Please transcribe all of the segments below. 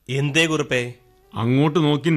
എന്തേ കുറുപ്പേ അങ്ങോട്ട് നോക്കിൻ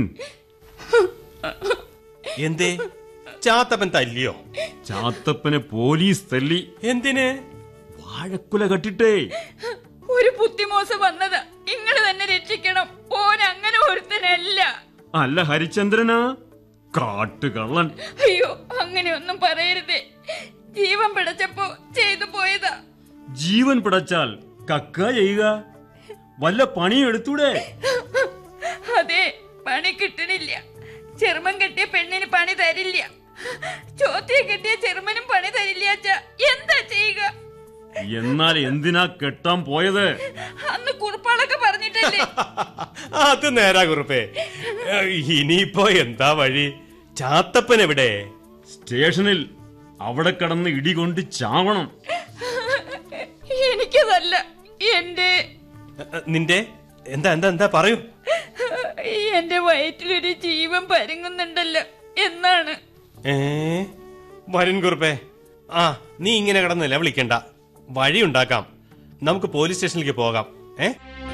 എന്തേ ചാത്തപ്പൻ തല്ലിയോ ചാത്തപ്പനെ പോലീസ് തല്ലി എന്തിന് വാഴക്കുല കട്ടിട്ടേ ഒരു ബുദ്ധിമോശം വന്നതാ ഇങ്ങള് തന്നെ രക്ഷിക്കണം ഓൻ അങ്ങനെ ഒരുത്തനല്ല അല്ല ഹരിചന്ദ്രനാ കാട്ടുകള്ളൻ അയ്യോ അങ്ങനെയൊന്നും പറയരുതേ ജീവൻ പിടച്ചപ്പോ ചെയ്തു പോയതാ ജീവൻ പിടച്ചാൽ കക്ക ചെയ്യുക വല്ല പണിയും എടുത്തൂടെ അതെ പണി കിട്ടണില്ല ചെറുമൻ കെട്ടിയ പെണ്ണിന് പണി തരില്ല ചോത്തിയെ കെട്ടിയ ചെറുമനും പണി തരില്ല അച്ഛ എന്താ ചെയ്യുക എന്നാൽ എന്തിനാ കെട്ടാൻ പോയത് അന്ന് കുറുപ്പാളൊക്കെ പറഞ്ഞിട്ടല്ലേ അത് നേരാ കുറുപ്പേ ഏ, ഇനിയിപ്പോ എന്താ വഴി ചാത്തപ്പൻ എവിടെ സ്റ്റേഷനിൽ അവിടെ കടന്ന് ഇടികൊണ്ട് ചാവണം എനിക്കതല്ല എന്റെ ഏ, നിന്റെ എന്താ എന്താ എന്താ പറയൂ എന്റെ വയറ്റിലൊരു ജീവൻ പരുങ്ങുന്നുണ്ടല്ലോ എന്നാണ് ഏ വരൻ കുറുപ്പേ ആ നീ ഇങ്ങനെ കിടന്നില്ല വിളിക്കണ്ട വഴി ഉണ്ടാക്കാം നമുക്ക് പോലീസ് സ്റ്റേഷനിലേക്ക് പോകാം ഏ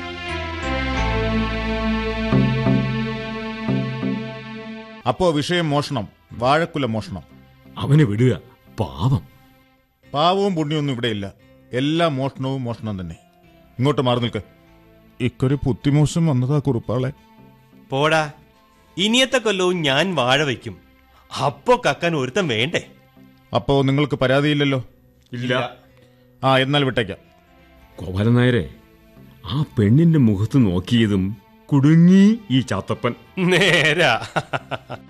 അപ്പോ വിഷയം മോഷണം വാഴക്കുല മോഷണം അവനെ വിടുക പാവം പാവവും പുണ്യമൊന്നും ഇവിടെയില്ല എല്ലാ മോഷണവും മോഷണം തന്നെ ഇങ്ങോട്ട് മാറി നിൽക്ക് ഇക്കൊരു പുത്തിമോശം വന്നതാ കുറുപ്പാളെ പോടാ ഇനിയത്തെ കൊല്ലവും ഞാൻ വാഴ വയ്ക്കും അപ്പോ കക്കാൻ ഒരുത്തം വേണ്ടേ അപ്പോ നിങ്ങൾക്ക് പരാതിയില്ലല്ലോ ഇല്ല ആ എന്നാൽ വിട്ടേക്കാം ഗോപാലൻ നായരെ ആ പെണ്ണിന്റെ മുഖത്ത് നോക്കിയതും കുടുങ്ങി ഈ ചാത്തപ്പൻ നേരാ